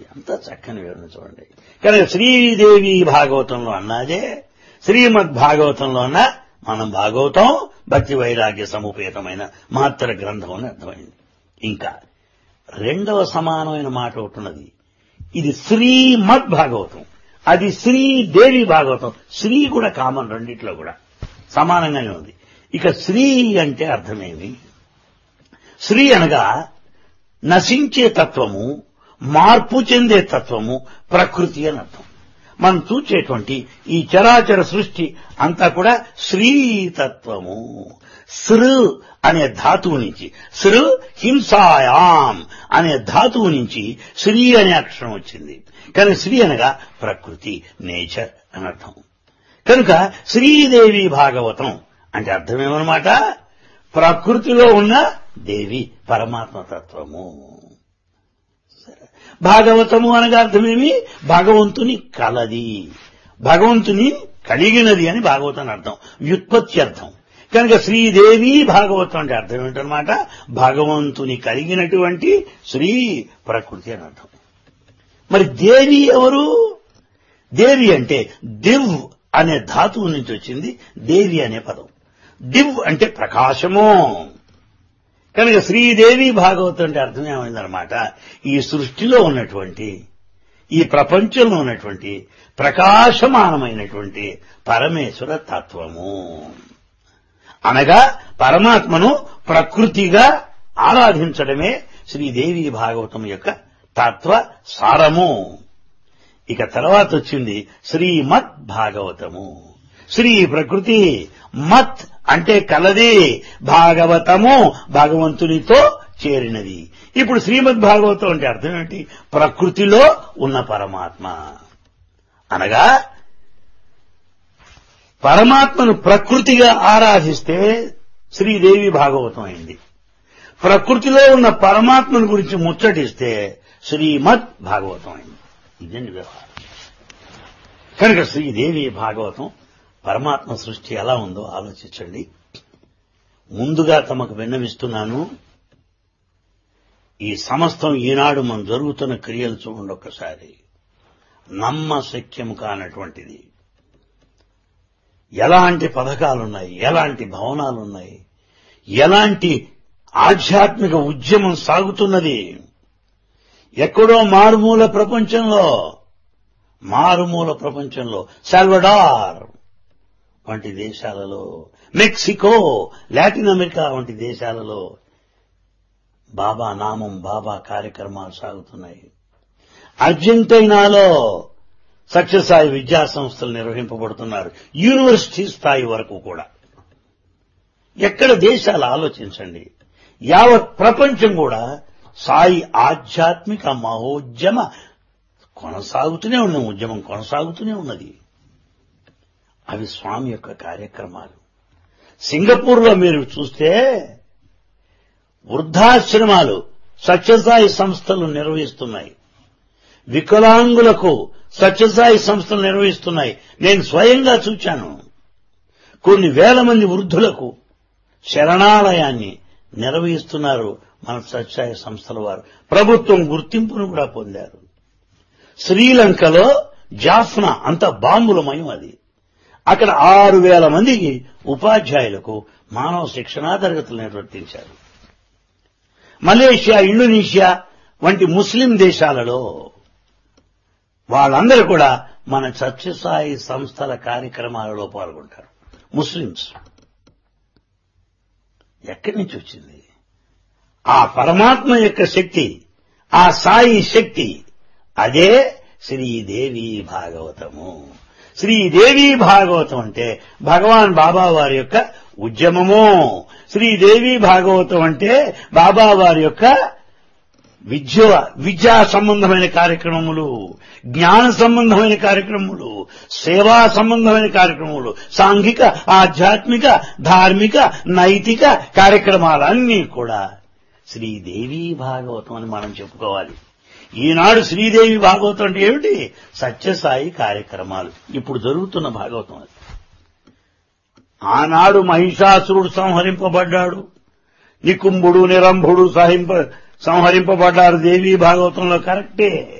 ఎంత చక్కని వివరణ చూడండి కనుక శ్రీదేవి భాగవతంలో అన్నాదే శ్రీమద్ భాగవతంలో అన్న మనం భాగవతం భక్తి వైరాగ్య సముపేతమైన మాత్ర గ్రంథం అని అర్థమైంది ఇంకా రెండవ సమానమైన మాట ఒకటి ఉన్నది ఇది శ్రీమద్ భాగవతం అది శ్రీదేవి భాగవతం శ్రీ కూడా కామన్ రెండిట్లో కూడా సమానంగానే ఉంది ఇక శ్రీ అంటే అర్థమేమి శ్రీ అనగా నశించే తత్వము మార్పు చెందే తత్వము ప్రకృతి అని అర్థం మనం చూచేటువంటి ఈ చరాచర సృష్టి అంతా కూడా శ్రీతత్వము సృ అనే ధాతువు నుంచి సృ హింసాయాం అనే ధాతువు నుంచి శ్రీ అనే అక్షరం వచ్చింది కనుక శ్రీ అనగా ప్రకృతి నేచర్ అని అర్థం కనుక శ్రీదేవి భాగవతం అంటే అర్థమేమన్నమాట ప్రకృతిలో ఉన్న దేవి పరమాత్మ తత్వము భాగవతము అనగా అర్థమేమి భగవంతుని కలది భగవంతుని కలిగినది అని భాగవతం అర్థం వ్యుత్పత్తి అర్థం కనుక శ్రీదేవి భాగవతం అంటే అర్థం ఏంటనమాట భగవంతుని కలిగినటువంటి శ్రీ ప్రకృతి అని అర్థం మరి దేవి ఎవరు దేవి అంటే దివ్ అనే ధాతువు నుంచి వచ్చింది దేవి అనే పదం దివ్ అంటే ప్రకాశము కనుక శ్రీదేవి భాగవతం అంటే అర్థం ఏమైందనమాట ఈ సృష్టిలో ఉన్నటువంటి ఈ ప్రపంచంలో ఉన్నటువంటి ప్రకాశమానమైనటువంటి పరమేశ్వర తత్వము అనగా పరమాత్మను ప్రకృతిగా ఆరాధించడమే శ్రీదేవి భాగవతం యొక్క తత్వ సారము ఇక తర్వాత వచ్చింది శ్రీమద్ భాగవతము శ్రీ ప్రకృతి మత్ అంటే కలది భాగవతము భగవంతునితో చేరినది ఇప్పుడు శ్రీమద్ భాగవతం అంటే అర్థం ఏంటి ప్రకృతిలో ఉన్న పరమాత్మ అనగా పరమాత్మను ప్రకృతిగా ఆరాధిస్తే శ్రీదేవి భాగవతం అయింది ప్రకృతిలో ఉన్న పరమాత్మను గురించి ముచ్చటిస్తే శ్రీమద్ భాగవతం అయింది ఇదండి వ్యవహారం కనుక శ్రీదేవి భాగవతం పరమాత్మ సృష్టి ఎలా ఉందో ఆలోచించండి ముందుగా తమకు విన్నవిస్తున్నాను ఈ సమస్తం ఈనాడు మనం జరుగుతున్న క్రియలు చూడండి ఒక్కసారి నమ్మశక్యం కానటువంటిది ఎలాంటి పథకాలున్నాయి ఎలాంటి భవనాలున్నాయి ఎలాంటి ఆధ్యాత్మిక ఉద్యమం సాగుతున్నది ఎక్కడో మారుమూల ప్రపంచంలో మారుమూల ప్రపంచంలో సాల్వడార్ వంటి దేశాలలో మెక్సికో లాటిన్ అమెరికా వంటి దేశాలలో బాబా నామం బాబా కార్యక్రమాలు సాగుతున్నాయి అర్జెంటీనాలో సత్యసాయి విద్యా సంస్థలు నిర్వహింపబడుతున్నారు యూనివర్సిటీ స్థాయి వరకు కూడా ఎక్కడ దేశాలు ఆలోచించండి యావత్ ప్రపంచం కూడా సాయి ఆధ్యాత్మిక మహోద్యమ కొనసాగుతూనే ఉన్న ఉద్యమం కొనసాగుతూనే ఉన్నది అవి స్వామి యొక్క కార్యక్రమాలు సింగపూర్లో మీరు చూస్తే వృద్ధాశ్రమాలు సత్యసాయి సంస్థలు నిర్వహిస్తున్నాయి వికలాంగులకు సత్యసాయి సంస్థలు నిర్వహిస్తున్నాయి నేను స్వయంగా చూచాను కొన్ని వేల మంది వృద్ధులకు శరణాలయాన్ని నిర్వహిస్తున్నారు మన సత్యసాయి సంస్థల వారు ప్రభుత్వం గుర్తింపును కూడా పొందారు శ్రీలంకలో జాఫ్నా అంత బాంబులమయం అది అక్కడ ఆరు వేల మందికి ఉపాధ్యాయులకు మానవ శిక్షణా తరగతులు నిర్వర్తించారు మలేషియా ఇండోనేషియా వంటి ముస్లిం దేశాలలో వాళ్ళందరూ కూడా మన సత్యసాయి సంస్థల కార్యక్రమాలలో పాల్గొంటారు ముస్లింస్ ఎక్కడి నుంచి వచ్చింది ఆ పరమాత్మ యొక్క శక్తి ఆ సాయి శక్తి అదే శ్రీదేవి భాగవతము శ్రీదేవి భాగవతం అంటే భగవాన్ బాబా వారి యొక్క ఉద్యమము శ్రీదేవి భాగవతం అంటే బాబా వారి యొక్క విద్య విద్యా సంబంధమైన కార్యక్రమములు జ్ఞాన సంబంధమైన కార్యక్రమములు సేవా సంబంధమైన కార్యక్రమములు సాంఘిక ఆధ్యాత్మిక ధార్మిక నైతిక కార్యక్రమాలన్నీ కూడా శ్రీదేవి భాగవతం అని మనం చెప్పుకోవాలి ఈనాడు శ్రీదేవి భాగవతం అంటే ఏమిటి సత్యసాయి కార్యక్రమాలు ఇప్పుడు జరుగుతున్న భాగవతం అది ఆనాడు మహిషాసురుడు సంహరింపబడ్డాడు నికుంభుడు నిరంభుడు సహింప సంహరింపబడ్డారు దేవీ భాగవతంలో కరెక్టే